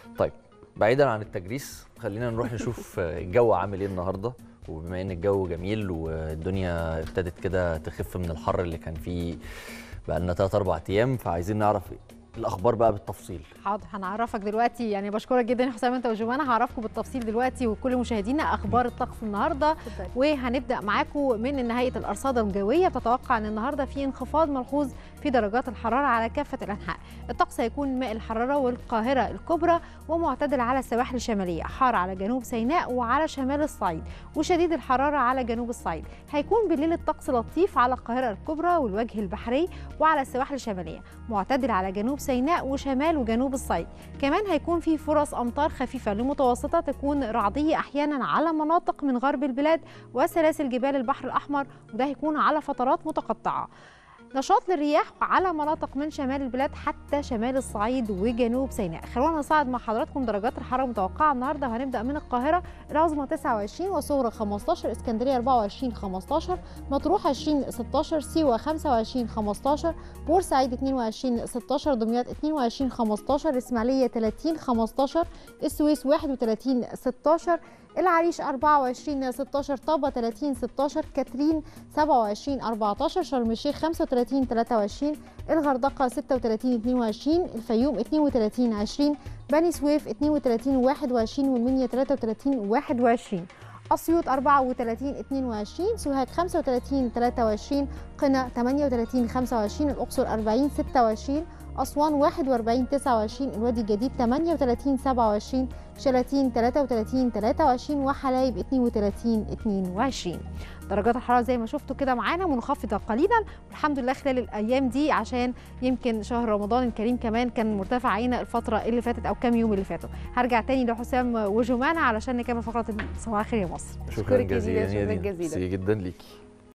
طيب بعيدا عن التجريس خلينا نروح نشوف الجو عامل ايه النهارده وبما ان الجو جميل والدنيا ابتدت كده تخف من الحر اللي كان فيه بقى لنا 3 4 ايام فعايزين نعرف الاخبار بقى بالتفصيل حاضر هنعرفك دلوقتي يعني بشكرك جدا يا حسام انت وجمانه هعرفكم بالتفصيل دلوقتي وكل مشاهدينا اخبار الطقس النهارده وهنبدا معاكم من نهايه الارصاد الجويه بتتوقع ان النهارده في انخفاض ملحوظ في درجات الحراره على كافه الانحاء الطقس هيكون ماء الحراره والقاهره الكبرى ومعتدل على السواحل الشماليه حار على جنوب سيناء وعلى شمال الصعيد وشديد الحراره على جنوب الصعيد هيكون بالليل الطقس لطيف على القاهره الكبرى والوجه البحري وعلى السواحل الشماليه معتدل على جنوب سيناء وشمال وجنوب الصعيد كمان هيكون في فرص امطار خفيفه لمتوسطه تكون رعديه احيانا على مناطق من غرب البلاد وسلاسل جبال البحر الاحمر وده هيكون على فترات متقطعه نشاط للرياح على مناطق من شمال البلاد حتى شمال الصعيد وجنوب سيناء خلونا نصعد مع حضراتكم درجات الحراره المتوقعه النهارده وهنبدا من القاهره العظمى 29 وصغرى 15 اسكندريه 24 15 مطروح 20 16 سيوه 25 15 بورسعيد 22 16 دمياط 22 15 اسماعيليه 30 15 السويس 31 16 العريش 24 16 طابة 30 16 كاترين 27 14 شرم الشيخ 35 23 الغردقة 36 22 الفيوم 32 20 بني سويف 32 21 والمنيا 33 21 أسيوط 34 22 سوهاج 35 23 قنا 38 25 الأقصر 40 26 أسوان 41 29 الوادي الجديد 38 27 شلاتين 33 23 وحلايب 32 22 درجات الحراره زي ما شفتوا كده معانا منخفضه قليلا والحمد لله خلال الايام دي عشان يمكن شهر رمضان الكريم كمان كان مرتفع علينا الفتره اللي فاتت او كام يوم اللي فاتوا هرجع تاني لحسام وجمانه علشان نكمل فقره صباح الخير يا مصر شكرا جزيلا جزيلا شكرا جزيلا جدا ليكي